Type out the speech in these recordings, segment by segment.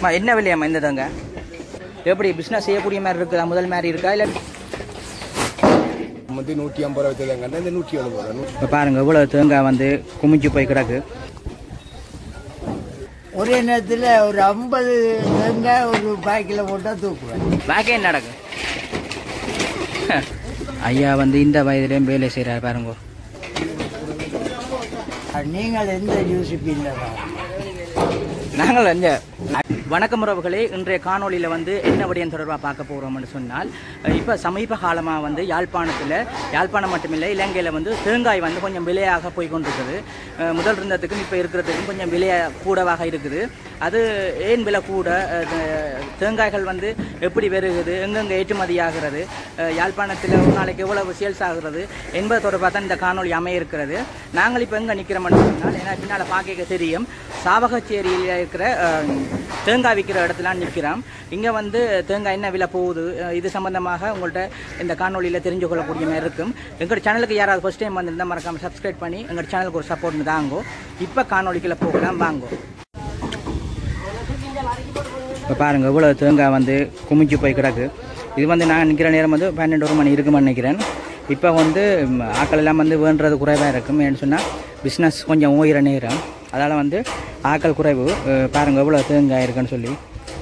அம்மா என்ன விலையம்மா இந்த தங்க எப்படி பிஸ்னஸ் செய்யக்கூடிய மாதிரி இருக்குதா முதல் மாதிரி இருக்கா இல்லை வந்து நூற்றி ஐம்பது ரூபா விற்றுதாங்க இந்த நூற்றி எழுபது ரூபா இப்போ பாருங்க இவ்வளோ தேங்காய் வந்து குமிஞ்சு போய் கிடக்கு ஒரே நேரத்தில் ஒரு ஐம்பது தேங்காய் ஒரு பாக்கில் போட்டால் தூக்குவேன் பாக்கே என்ன நடக்கு ஐயா வந்து இந்த வயதுலேயும் வேலை செய்கிறார் பாருங்க நீங்கள் எந்த யோசிப்பீங்க நாங்கள் இந்த வணக்கம் உறவுகளே இன்றைய காணொளியில் வந்து என்ன விடயம் தொடர்பாக பார்க்க போகிறோம்னு சொன்னால் இப்போ சமீப காலமாக வந்து யாழ்ப்பாணத்தில் யாழ்ப்பாணம் மட்டுமில்லை இலங்கையில் வந்து தேங்காய் வந்து கொஞ்சம் விலையாக போய் கொண்டிருக்குது அஹ் முதல் இருந்ததுக்கும் இப்போ இருக்கிறதுக்கும் கொஞ்சம் விலை கூடவாக இருக்குது அது ஏன் விலை கூட அஹ் தே- தேங்காய்கள் வந்து எப்படி வருகுது எங்கெங்கே ஏற்றுமதி ஆகிறது அஹ் யாழ்ப்பாணத்தில் ஒரு நாளைக்கு எவ்வளவு சேல்ஸ் ஆகுறது என்பது தொடர்பாக தான் இந்த காணொளி அமைய இருக்கிறது நாங்கள் இப்போ எங்கே நிற்கிறோம்னு சொன்னால் ஏன்னா பின்னால் பார்க்க தெரியும் சாவகச்சேரியில் இருக்கிற அஹ், தேங்காய் விற்கிற இடத்துல நிற்கிறோம் இங்கே வந்து தேங்காய் என்ன விலை போகுது அஹ், இது சம்பந்தமாக உங்கள்கிட்ட இந்த காணொளியில் தெரிஞ்சு கொள்ளக்கூடிய மாதிரி இருக்கும் எங்களோட சேனலுக்கு யாராவது ஃபர்ஸ்ட் டைம் வந்திருந்தால் மறக்காமல் சப்ஸ்கிரைப் பண்ணி எங்களோட சேனலுக்கு ஒரு சப்போர்ட் தாங்கோ இப்போ காணொளிக்குள்ள போகலாம் வாங்கோ இப்போ பாருங்கள் இவ்வளோ தேங்காய் வந்து குமிஞ்சு போய் கிடக்கு இது வந்து நான் நிற்கிற நேரம் வந்து பன்னெண்டு ஒரு மணி இருக்குன்னு நினைக்கிறேன் இப்போ வந்து ம், ஆட்கள் எல்லாம் வந்து வேண்டுறது குறைவாக இருக்கும் ஏன்னு சொன்னால் பிஸ்னஸ் கொஞ்சம் ஓயிற நேரம் அதால் வந்து ஆட்கள் குறைவு அஹ், பாருங்க எவ்வளோ தேங்காய் இருக்குன்னு சொல்லி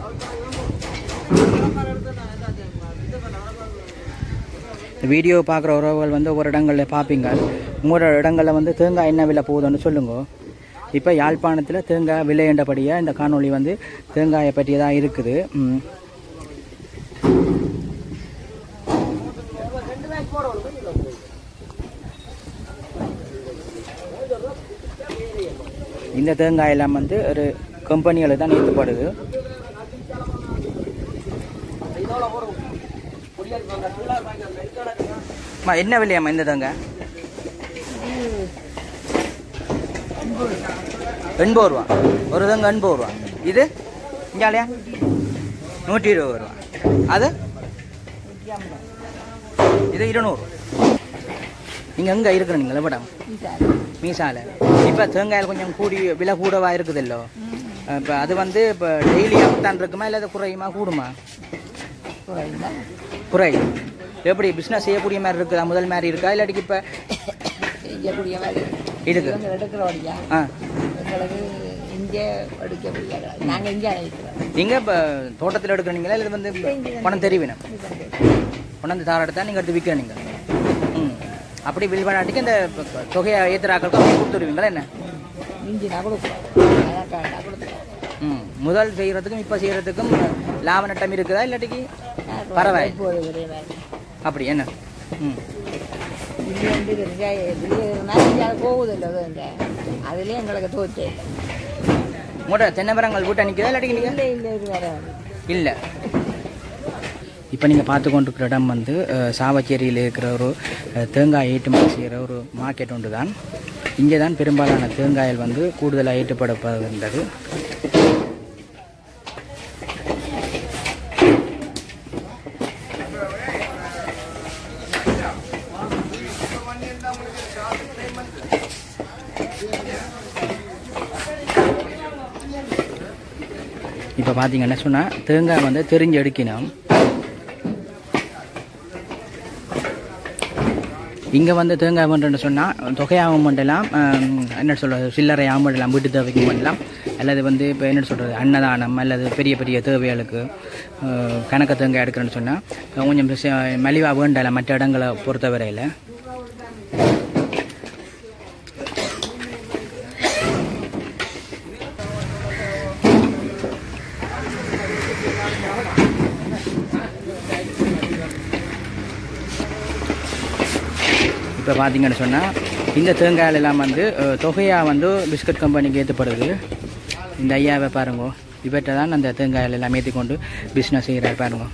வீடியோ பார்க்குற உறவுகள் வந்து ஒவ்வொரு இடங்களில் பார்ப்பீங்க உங்களோட இடங்களில் வந்து தேங்காய் என்ன விலை போகுதுன்னு சொல்லுங்க இப்போ யாழ்ப்பாணத்தில் தேங்காய் விலை என்றபடியாக இந்த காணொளி வந்து தேங்காயை பற்றியதாக இருக்குது ம். இந்த தேங்காய் எல்லாம் வந்து ஒரு கம்பெனிகளுக்கு தான் ஏற்றப்படுது அம்மா, என்ன விலையம்மா இந்த தேங்காய் எண்பது ரூபா ஒரு தேங்காய் எண்பது ரூபா இது இஞ்சாலையா நூற்றி இருபது ரூபா அது இது இருநூறு நீங்கள் எங்கே இருக்கிறீங்களா மேடம் மீசால இப்போ தேங்காயில் கொஞ்சம் கூடி விலை கூடவா இருக்குதல்லோ இப்போ அது வந்து இப்போ டெய்லியாக தான் இருக்குமா இல்லை அது குறையுமா கூடுமா குறை எப்படி பிஸ்னஸ் செய்யக்கூடிய மாதிரி இருக்குதா முதல் மாதிரி இருக்கா இல்லாட்டிக்கு இப்போ செய்யக்கூடிய மாதிரி இருக்கு இவங்க எடுக்கிறோடியா ஆ எங்களுக்கு இங்கே எடுக்க முடியாது நாங்கள் இங்கே அழைக்கிறோம் நீங்கள் இப்போ தோட்டத்தில் எடுக்கிறீங்களா இல்லை வந்து பணம் தெரிவினம் கொண்டாந்து தார எடுத்தா நீங்கள் எடுத்து விற்கிறீங்க ம் அப்படி வில்வனாட்டிக்கு இந்த ப- தொகையை ஏற்றுறாக்களுக்கு அப்படியே கொடுத்துருவீங்களா என்ன மிஞ்சினா கொடுக்குறோம் அதான் கொடுக்குறோம் ம் முதல் செய்கிறதுக்கும் இப்போ செய்கிறதுக்கும் லாப நட்டம் இருக்குதா இல்லாட்டிக்கு பரவாயில்ல போது ஒரே வேலை அப்படி என்ன ம் இது வந்து வெங்காய இது நிறைய போகுதில்ல அதுங்க அதுலேயே எங்களுக்கு தோற்று உங்களோட தென்னை மரங்கள் வீட்டை நிற்கிறதா இல்லாட்டிக்கு நீங்கள் இல்லை இல்லை இது வேற இல்லை இப்போ நீங்கள் பார்த்து கொண்டிருக்கிற இடம் வந்து அஹ், சாவச்சேரியில் இருக்கிற ஒரு அஹ், தேங்காய் ஏற்றுமதி செய்கிற ஒரு மார்க்கெட் ஒன்று தான் இங்கே தான் பெரும்பாலான தேங்காய்கள் வந்து கூடுதலாக ஏற்றுப்படப்படுகின்றது இப்போ பார்த்தீங்கன்னா சொன்னால் தேங்காய் வந்து தெரிஞ்சு எடுக்கணும் இங்கே வந்து தேங்காய் பண்ணுறேன்னு சொன்னால் தொகையாகவும் பண்ணலாம் ஆம், என்ன சொல்கிறது சில்லறையாகவும் பண்ணலாம் வீட்டு தேவைக்கு பண்ணலாம் அல்லது வந்து இப்போ என்ன சொல்கிறது அன்னதானம் அல்லது பெரிய பெரிய தேவைகளுக்கு அஹ், கணக்கு தேங்காய் எடுக்கிறேன்னு சொன்னால் கொஞ்சம் மலிவாக வேண்டலாம் மற்ற இடங்களை பொறுத்தவரையில் இப்போ பார்த்தீங்கன்னு சொன்னால் இந்த தேங்காயில் எல்லாம் வந்து அஹ், தொகையாக வந்து பிஸ்கட் கம்பெனிக்கு ஏற்றப்படுது இந்த ஐயாவை பாருங்க இவற்றை தான் அந்த தேங்காயில் எல்லாம் ஏற்றி கொண்டு பிஸ்னஸ் செய்கிறார் பாருங்க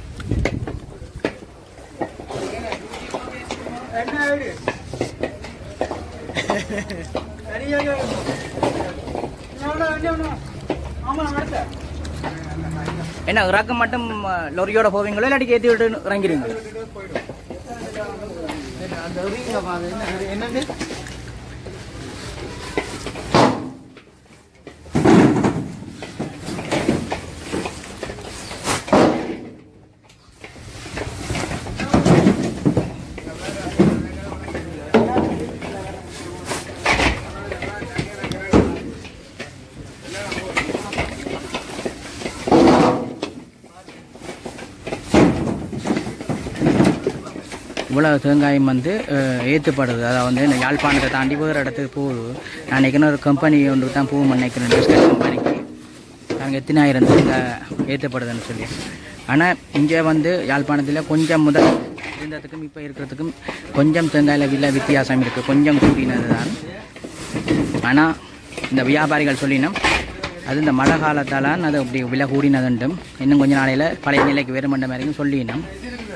என்ன ரக்கம் மட்டும் அஹ், லொரியோட போவீங்களோ இல்லாட்டி ஏற்றி விட்டு இறங்கிறீங்களோ இவ்வளோ தேங்காயும் வந்து அஹ், ஏற்றுப்படுது அதாவது வந்து இந்த யாழ்ப்பாணத்தை தாண்டி வேறு இடத்துக்கு போகுது நான் நினைக்கிறேன் ஒரு கம்பெனி ஒன்று தான் போகும் நினைக்கிறேன் பிஸ்கட் கம்பெனிக்கு நாங்கள் எத்தனாயிரம் தேங்காய் ஏற்றப்படுதுன்னு சொல்லி ஆனால் இங்கே வந்து யாழ்ப்பாணத்தில் கொஞ்சம் முதல் இருந்ததுக்கும் இப்போ இருக்கிறதுக்கும் கொஞ்சம் தேங்காயில் விலை வித்தியாசம் இருக்குது கொஞ்சம் கூடினது தான் ஆனால் இந்த வியாபாரிகள் சொல்லினோம் அது இந்த மழை காலத்தால் அது அப்படி விலை கூடினதுண்டும் இன்னும் கொஞ்ச நாளையில் பழைய நிலைக்கு வேறுமண்ட மாதிரியும் சொல்லினோம்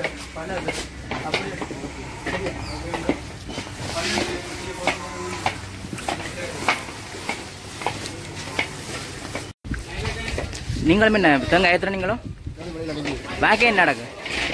நீங்களும் என்ன தேங்காய் ஏற்றுற நீங்களும் பேக்கே என்ன நடக்கு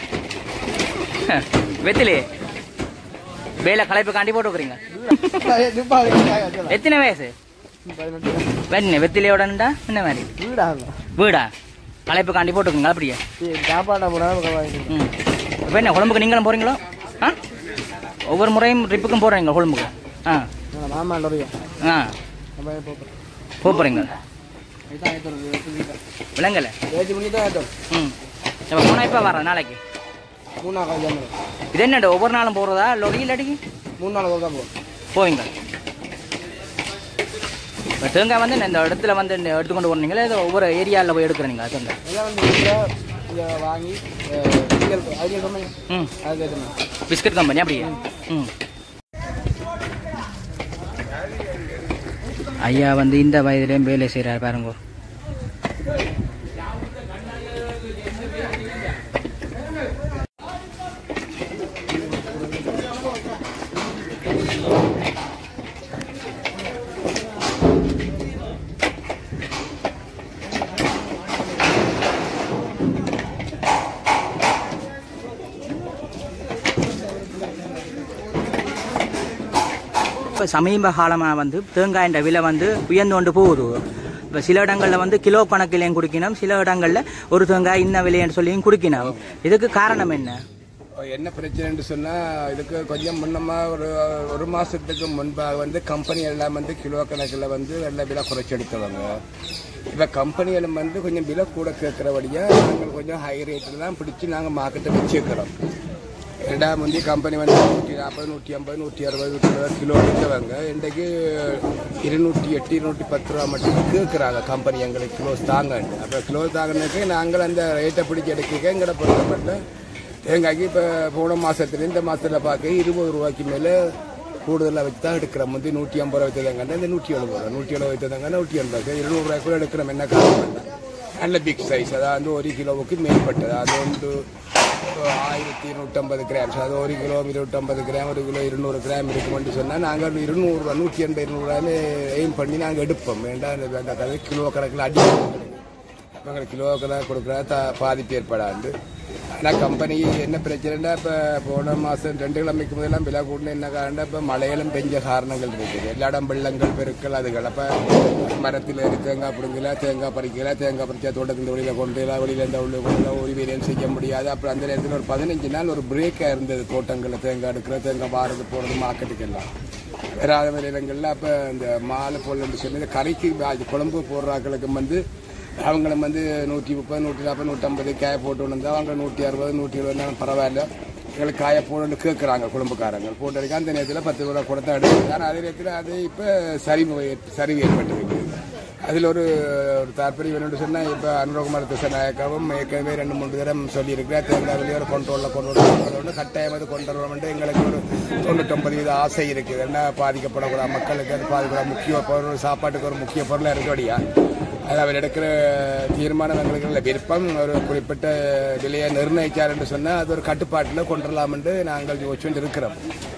வெத்திலே வேலை களைப்பு காண்டி போட்டுக்கிறீங்க எத்தனை வயசு வெண்ணே வெத்திலையோடனுண்டா என்ன மாதிரி வீடா களைப்பு காண்டி போட்டுக்கோங்க அப்படியே சாப்பாடா போனா ம் இப்போ என்ன குழம்புக்கு நீங்களும் போகிறீங்களோ ஆ ஒவ்வொரு முறையும் ட்ரிப்புக்கும் போகிறீங்க குழம்புக்கு ஆ மாமா ஆ போக போகிறீங்க விளங்கலை ஏழு மணி தான் ஆட்டம் ம் இப்போ போனால் இப்போ வரேன் நாளைக்கு மூணு நாள் காலையில் இது என்னடா ஒவ்வொரு நாளும் போகிறதா லொடி இல்லாட்டிக்கு மூணு நாள் ஒருக்கா போகும் போவீங்க இப்போ தேங்காய் வந்து இந்த இடத்துல வந்து இந்த எடுத்துக்கொண்டு போனீங்களா ஏதோ ஒவ்வொரு ஏரியாவில் போய் எடுக்கிறீங்க தேங்காய் எல்லாம் வந்து இங்கே இங்கே வாங்கி ஐடியல் ஐடியல் கம்பெனி ம் அது கேட்டேன் பிஸ்கட் கம்பெனி அப்படியே ம் ஐயா வந்து இந்த வயதுலேயும் வேலை செய்கிறார் பாருங்க இப்போ சமீப காலமாக வந்து தேங்காயின் விலை வந்து உயர்ந்து கொண்டு போகுது இப்போ சில இடங்களில் வந்து கிலோ கணக்கிலையும் குடிக்கணும் சில இடங்களில் ஒரு தேங்காய் இன்ன விலைன்னு சொல்லியும் குடிக்கணும் இதுக்கு காரணம் என்ன என்ன பிரச்சனைன்னு சொன்னா இதுக்கு கொஞ்சம் முன்னமா ஒரு ஒரு மாசத்துக்கு முன்பாக வந்து கம்பெனி எல்லாம் வந்து கிலோ கணக்கில் வந்து நல்ல விலை குறைச்சி எடுத்தவங்க இப்போ கம்பெனிகளும் வந்து கொஞ்சம் விலை கூட கேட்குறபடியா நாங்கள் கொஞ்சம் ஹை ரேட்டில் தான் பிடிச்சி நாங்கள் மார்க்கெட்டை வச்சுக்கிறோம் ரெண்டாம் முந்தி கம்பெனி வந்து நூற்றி நாற்பது நூற்றி ஐம்பது நூற்றி அறுபது நூற்றி எழுபது கிலோ எடுத்தவங்க இன்றைக்கு இருநூற்றி எட்டு இருநூற்றி பத்து ரூபா மட்டும் கேட்குறாங்க கம்பெனி எங்களுக்கு கிலோ தாங்கன்ட்டு அப்போ கிலோ தாங்கினதுக்கு நாங்கள் அந்த ரேட்டை பிடிச்சி எடுக்க எங்களை பொறுத்தப்பட்ட தேங்காய்க்கு இப்போ போன மாதத்துல இந்த மாதத்தில் பார்க்க இருபது ரூபாய்க்கு மேலே கூடுதலாக வச்சு தான் எடுக்கிறோம் முந்தி நூற்றி ஐம்பது ரூபா வைத்ததாங்க இந்த நூற்றி எழுபது ரூபா நூற்றி எழுபது வைத்ததாங்க நூற்றி எண்பது இருநூறுவாய்க்கு கூட எடுக்கிறோம் என்ன காரணம் நல்ல பிக் சைஸ் அதாவது ஒரு கிலோவுக்கு மேற்பட்டது அது வந்து ஆயிரத்தி இருநூற்றம்பது கிராம்ஸ் அது ஒரு கிலோ இருநூற்றம்பது கிராம் ஒரு கிலோ இருநூறு கிராம் இருக்குமென்று சொன்னால் நாங்கள் இருநூறுவா நூற்றி எண்பது இருநூறுவான்னு எய்ம் பண்ணி நாங்கள் எடுப்போம் வேண்டாம் அந்த அந்த கதை கிலோ கணக்கில் அடி நாங்கள் கிலோ கணக்கு கொடுக்குறா த பாதிப்பு ஏற்படாது ஆனால் கம்பெனி என்ன பிரச்சனைனா இப்போ போன மாதம் ரெண்டு கிழமைக்கு முதலாம் விலை கூடன என்ன காரணம் இப்போ மழையிலும் பெஞ்ச காரணங்கள் இருக்குது எல்லா இடம் வெள்ளங்கள் பெருக்கள் அதுகள் அப்போ மரத்தில் ஏறி தேங்காய் பிடுங்கல தேங்காய் பறிக்கல தேங்காய் பறிச்சா தோட்டத்தின் வெளியில் கொண்டு எல்லாம் வெளியில் இந்த உள்ள கொண்டு ஒரு வேலையும் செய்ய முடியாது அப்புறம் அந்த நேரத்தில் ஒரு பதினஞ்சு நாள் ஒரு பிரேக்காக இருந்தது தோட்டங்களில் தேங்காய் எடுக்கிற தேங்காய் வாரது போகிறது மார்க்கெட்டுக்கெல்லாம் வேறாத இடங்களில் அப்போ இந்த மாலை போல் சொல்லி இந்த கறிக்கு அது குழம்பு போடுறாக்களுக்கு வந்து அவங்களும் வந்து நூற்றி முப்பது நூற்றி நாற்பது நூற்றம்பது காய போட்டு வந்து அவங்க நூற்றி அறுபது நூற்றி இருபது பரவாயில்ல எங்களுக்கு காய போடணும்னு கேட்குறாங்க குடும்பக்காரங்க போட்டு எடுக்க அந்த நேரத்தில் பத்து ரூபா கொடுத்தா எடுக்குது ஆனால் அதே நேரத்தில் அது இப்போ சரிவு ஏற்- சரிவு ஏற்பட்டிருக்கு அதில் ஒரு ஒரு தாற்பயம் என்னென்னு சொன்னால் இப்போ அனுரகுமார் திசநாயக்காவும் ஏற்கனவே ரெண்டு மூணு தரம் சொல்லியிருக்கிறார் தேங்காய் வெளியே ஒரு கொண்டோரில் கொண்டு வரணும் கட்டாயம் அது கொண்டு வரணும் எங்களுக்கு ஒரு தொண்ணூற்றொம்பது வீத ஆசை இருக்குது என்ன பாதிக்கப்படக்கூடாது மக்களுக்கு அது பாதிக்கப்பட முக்கிய பொருள் சாப்பாட்டுக்கு ஒரு முக்கிய பொருளாக இருக்கடியா அது அவர் எடுக்கிற தீர்மானம் எங்களுக்கு நல்ல விருப்பம் ஒரு குறிப்பிட்ட விலையை நிர்ணயிச்சார் என்று சொன்னால் அது ஒரு கட்டுப்பாட்டில் கொண்டுடலாம் என்று நாங்கள் யோசிச்சு இருக்கிறோம்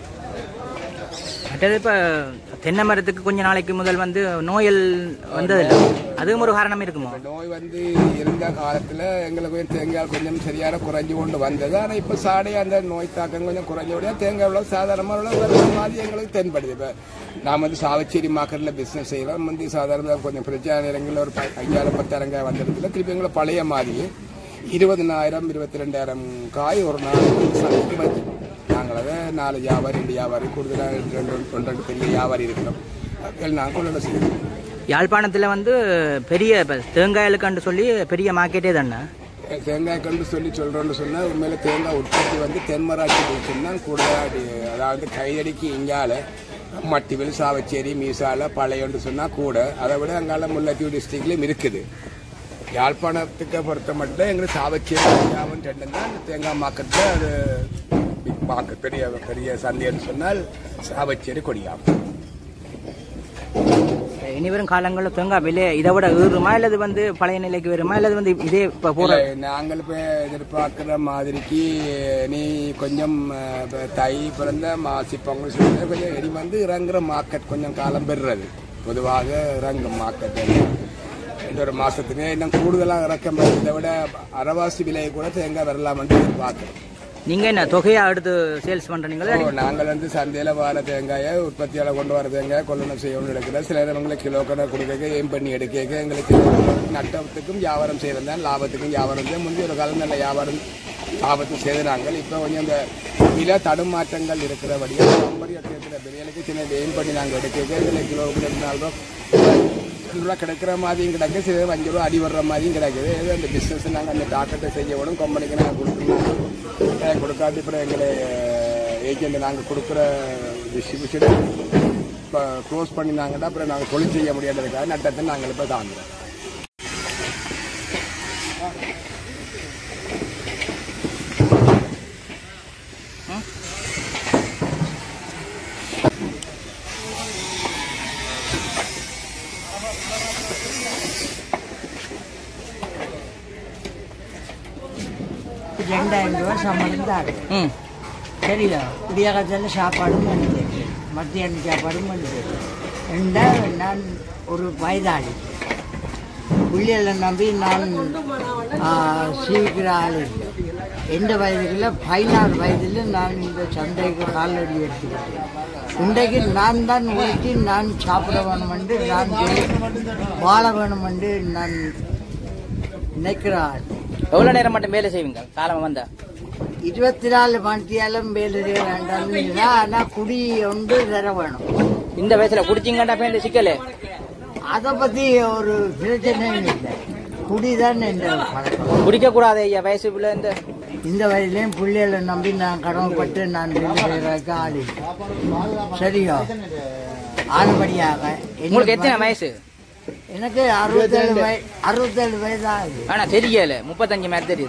மற்றது இப்போ தென்னை மரத்துக்கு கொஞ்ச நாளைக்கு முதல் வந்து நோயல் வந்ததில்லை அதுவும் ஒரு காரணம் இருக்குமோ இந்த நோய் வந்து இருந்த காலத்தில் எங்களுக்கு கொஞ்சம் தேங்காய் கொஞ்சம் சரியான குறைஞ்சு கொண்டு வந்தது ஆனால் இப்போ சாடைய அந்த நோய் தாக்கம் கொஞ்சம் குறைஞ்சபடியா தேங்காய் உள்ள சாதாரணமாக உள்ள வேற மாதிரி எங்களுக்கு தென்படுது இப்போ நான் வந்து சாவச்சேரி மார்க்கெட்டில் பிஸ்னஸ் செய்வேன் வந்து சாதாரண கொஞ்சம் பிரச்சனை நேரங்களில் ஒரு ப- ஐயாயிரம் பத்தாயிரம் காய் வந்ததுல திருப்பி எங்களை பழைய மாதிரி இருபதனாயிரம் இருபத்தி ரெண்டாயிரம் காய் ஒரு நாள் சந்தைக்கு வருது நாங்கள் அதை நாலு வியாபாரி ரெண்டு வியாபாரி கூடுதலாக ரெண்டு ரெண்டு ஒன்று ரெண்டு பெரிய வியாபாரி இருக்கிறோம் அதில் நாங்கள் கொள்ள செய்கிறோம் யாழ்ப்பாணத்தில் வந்து பெரிய இப்போ தேங்காய்களுக்காண்டு சொல்லி பெரிய மார்க்கெட்டே தானே தேங்காய் கண்டு சொல்லி சொல்றோம்னு சொன்னா உண்மையில தேங்காய் உற்பத்தி வந்து தென்மராட்சி டிவிஷன் தான் கூடுதலாக அதாவது கையடிக்கு இங்கால மட்டிவில் சாவச்சேரி மீசால பழையன்னு சொன்னா கூட அதை விட அங்கால முல்லைத்தீவு டிஸ்ட்ரிக்ட்லயும் இருக்குது யாழ்ப்பாணத்துக்கு பொறுத்த மட்டும் எங்களுக்கு சாவச்சேரி இந்தியாவும் ரெண்டும் தான் இந்த தேங்காய் மார்க்கெட்டில் அது big market, பெரிய பெரிய சந்தைன்னு சொன்னால் சாவச்சேரி கொடியாகும் இனி வரும் காலங்களில் தேங்காய் விலை இதை விட ஏறுமா இல்லது வந்து பழைய நிலைக்கு வருமா இல்லது வந்து இதே இப்போ போற இல்ல, நாங்கள் இப்ப எதிர்பார்க்கிற மாதிரிக்கு நீ கொஞ்சம் அஹ், இப்ப தை பிறந்த மாசி பொங்கல் சொல்றது கொஞ்சம் இனி வந்து இறங்குற மார்க்கெட் கொஞ்சம் காலம் பெறுறது பொதுவாக இறங்கும் மார்க்கெட் இந்த ஒரு மாசத்துக்கு இன்னும் கூடுதலாக இறக்கம் இதை விட அரவாசி விலையை கூட தேங்காய் வரலாம்னு எதிர்பார்க்கிறோம் நீங்க என்ன தொகையா எடுத்து சேல்ஸ் பண்றீங்களா ஓ, நாங்கள் வந்து சந்தையில வர தேங்காயை உற்பத்தியால கொண்டு வர தேங்காய் கொள்ளணும் செய்யணும்னு எடுக்கிற சில நேரங்களில் கிலோ கணக்கு கொடுக்க எய்ம் பண்ணி எடுக்க எங்களுக்கு நட்டத்துக்கும் வியாபாரம் செய்யறதா லாபத்துக்கும் வியாபாரம் செய்ய முந்தைய ஒரு காலம் நல்ல வியாபாரம் லாபத்தும் செய்து நாங்கள் இப்போ கொஞ்சம் இந்த விலை தடுமாற்றங்கள் இருக்கிறபடியே கம்பரி இருக்கிற விலைகளுக்கு சின்ன எய்ம் பண்ணி நாங்கள் எடுக்க இதில் கிலோ நாலு ரூபா ரெண்டு ரூபா கிடைக்கிற மாதிரியும் கிடக்கு சில நேரம் அஞ்சு ரூபா அடி வர்ற மாதிரியும் கிடக்குது இது அந்த பிஸ்னஸ் நாங்கள் அந்த டாக்கத்தை செய்ய விடும் கம்பெனிக்கு நாங்கள் கொடுக்கணும் கட்டாயம் கொடுக்காது அப்புறம் எங்களை ஏஜென்ட் நாங்கள் கொடுக்குற டிஸ்ட்ரிபியூஷனை இப்போ க்ளோஸ் பண்ணினாங்கன்னா அப்புறம் நாங்கள் தொழில் செய்ய முடியாததுக்காக நட்டத்தை நாங்கள் இப்போ தாங்குறோம் ரெண்டாயிரம் ரூபா சம்பளம் தான் ம் சரியா விடியகாலத்தில் சாப்பாடும் பண்ணுது மத்தியான சாப்பாடும் பண்ணுது ரெண்டாவது நான் ஒரு வயதாளி பிள்ளைகளை நம்பி நான் ஆ, சீக்கிர ஆள் இல்லை எந்த வயதுக்குள்ள பதினாறு வயதில் நான் இந்த சந்தைக்கு காலடி எடுத்துக்கிட்டேன் இன்றைக்கு நான் தான் உழைச்சி நான் சாப்பிட வேணுமென்று நான் வாழ வேணுமென்று நான் நினைக்கிற ஆள் எவ்வளவு நேரம் மட்டும் வேலை செய்வீங்க காலம் வந்தா இருபத்தி நாலு மணித்தியாலும் வேலை செய்ய வேண்டாம் ஆனா குடி ஒன்று தர வேணும் இந்த வயசுல குடிச்சிங்கடா பேண்ட் சிக்கல அதை பத்தி ஒரு பிரச்சனையும் இல்லை குடிதான் என்ற பழக்கம் குடிக்க கூடாது ஐயா வயசு பிள்ளை இந்த இந்த வயதிலையும் பிள்ளைகளை நம்பி நான் கடமைப்பட்டு நான் வேலை செய்யறதுக்கு ஆள் இல்லை. சரியோ ஆனபடியாக என்ன உங்களுக்கு எத்தனை வயசு எனக்கு அறுபத்தேழு வய அறுபத்தேழு வயது ஆகுது ஆனா தெரியல முப்பத்தஞ்சு மாதிரி தெரியுது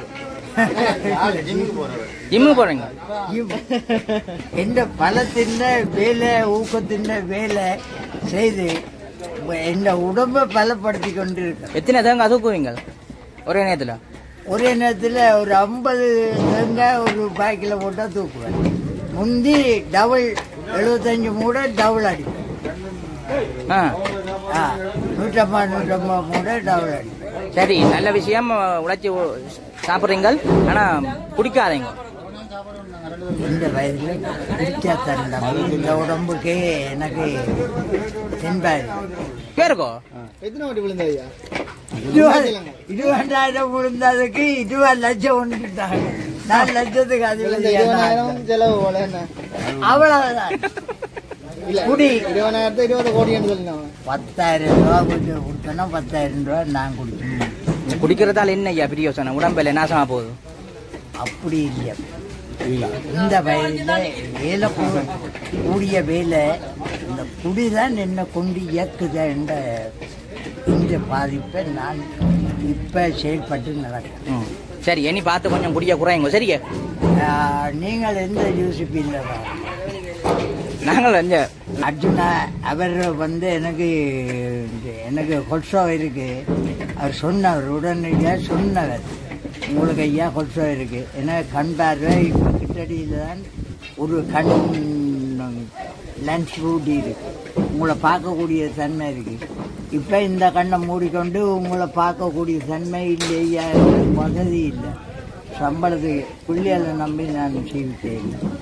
ஜிம்மு போறீங்க எந்த பலத்தின் வேலை ஊக்கத்தின் வேலை செய்து எந்த உடம்பை பலப்படுத்தி கொண்டிருக்க எத்தனை தேங்காய் தூக்குவீங்க ஒரே நேரத்துல ஒரே நேரத்தில் ஒரு ஐம்பது தேங்காய் ஒரு பாக்கில் போட்டால் தூக்குவேன் முந்தி டபுள் எழுபத்தஞ்சு மூட டபுள் அடிப்பேன் ஆ ஆ நூற்றம்பது நூற்றம்பது மூட டபுள் அடிப்பேன் சரி நல்ல விஷயம் உழைச்சி சாப்பிட்றீங்க ஆனா குடிக்காதீங்க இந்த வயதில் குடிச்சா தரேன் இந்த உடம்புக்கே எனக்கு தென்பாரு பேருக்கோ இருபதாயிரம் விழுந்ததுக்கு இருபது லட்சம் ஒன்றுட்டாங்க நாலு லட்சத்துக்கு அது அவ்வளவுதான் குடி இருபதாயிரத்து இருபது கோடின்னு சொல்லினாங்க பத்தாயிரம் ரூபா கொஞ்சம் கொடுத்தோன்னா பத்தாயிரம் ரூபா நான் கொடுக்கணும் இந்த குடிக்கிறதால என்ன ஐயா பிரியோசனம் உடம்புல நாசமா போகுது அப்படி இல்லை இந்த வயதில் வேலை கூ- கூடிய வேலை இந்த குடிதான் என்னை கொண்டு இயக்குத என்ற இந்த பாதிப்பை நான் இப்போ செயல்பட்டு நடக்கிறேன் ம். சரி இனி பார்த்து கொஞ்சம் குடிக்க குறையுங்க சரியா ஆஹ், நீங்கள் எந்த யூசிப்பில் நாங்கள் இந்த அர்ஜுனா அவர் வந்து எனக்கு எனக்கு கொல்சோ இருக்கு அவர் சொன்னவர் உடனடியாக சொன்னவர் உங்களுக்கு ஐயா கொல்சோ இருக்கு ஏன்னா கண் பார்வை இப்போ கிட்டடியில் தான் ஒரு கண் லென்ஸ் பூட்டி இருக்கு உங்களை பார்க்கக்கூடிய தன்மை இருக்கு இப்போ இந்த கண்ணை மூடிக்கொண்டு உங்களை பார்க்கக்கூடிய தன்மை இல்லையா வசதி இல்லை சம்பளத்துக்கு பிள்ளைகளை நம்பி நான் செய்வித்தேன் இல்லை